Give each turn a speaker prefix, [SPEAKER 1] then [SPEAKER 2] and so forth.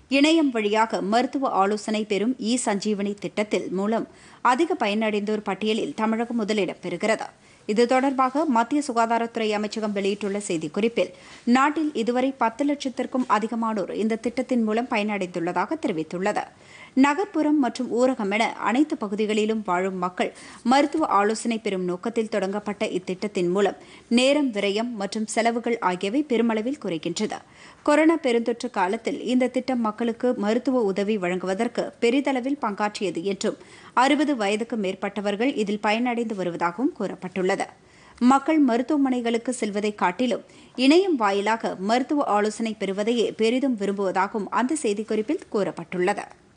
[SPEAKER 1] இணையம் வழியாக மருத்துவ ஆலோசனை பெறும் இ சஞ்சீவனி திட்டத்தில் மூலம் அதிக பயனடைந்தோர் பட்டியலில் தமிழகம் முதலிடம் பெறுகிறது இது தொடர்பாக மத்திய சுகாதாரத்துறை அமைச்சகம் வெளியிட்டுள்ள செய்திக்குறிப்பில் நாட்டில் இதுவரை பத்து லட்சத்திற்கும் அதிகமானோர் இந்த திட்டத்தின் மூலம் பயனடைந்துள்ளதாக தெரிவித்துள்ளது நகர்ப்புறம் மற்றும் ஊரகம் என அனைத்து பகுதிகளிலும் வாழும் மக்கள் மருத்துவ ஆலோசனை பெறும் நோக்கத்தில் தொடங்கப்பட்ட இத்திட்டத்தின் மூலம் நேரம் விரயம் மற்றும் செலவுகள் ஆகியவை பெருமளவில் குறைகின்றது கொரோனா பெருந்தொற்று காலத்தில் இந்த திட்டம் மக்களுக்கு மருத்துவ உதவி வழங்குவதற்கு பெரிதளவில் பங்காற்றியது என்றும் அறுபது வயதுக்கு மேற்பட்டவர்கள் இதில் பயனடைந்து வருவதாகவும் கூறப்பட்டுள்ளது மக்கள் மருத்துவமனைகளுக்கு செல்வதை காட்டிலும் இணையம் வாயிலாக மருத்துவ ஆலோசனை பெறுவதையே பெரிதும் விரும்புவதாகவும் அந்த செய்திக்குறிப்பில் கூறப்பட்டுள்ளது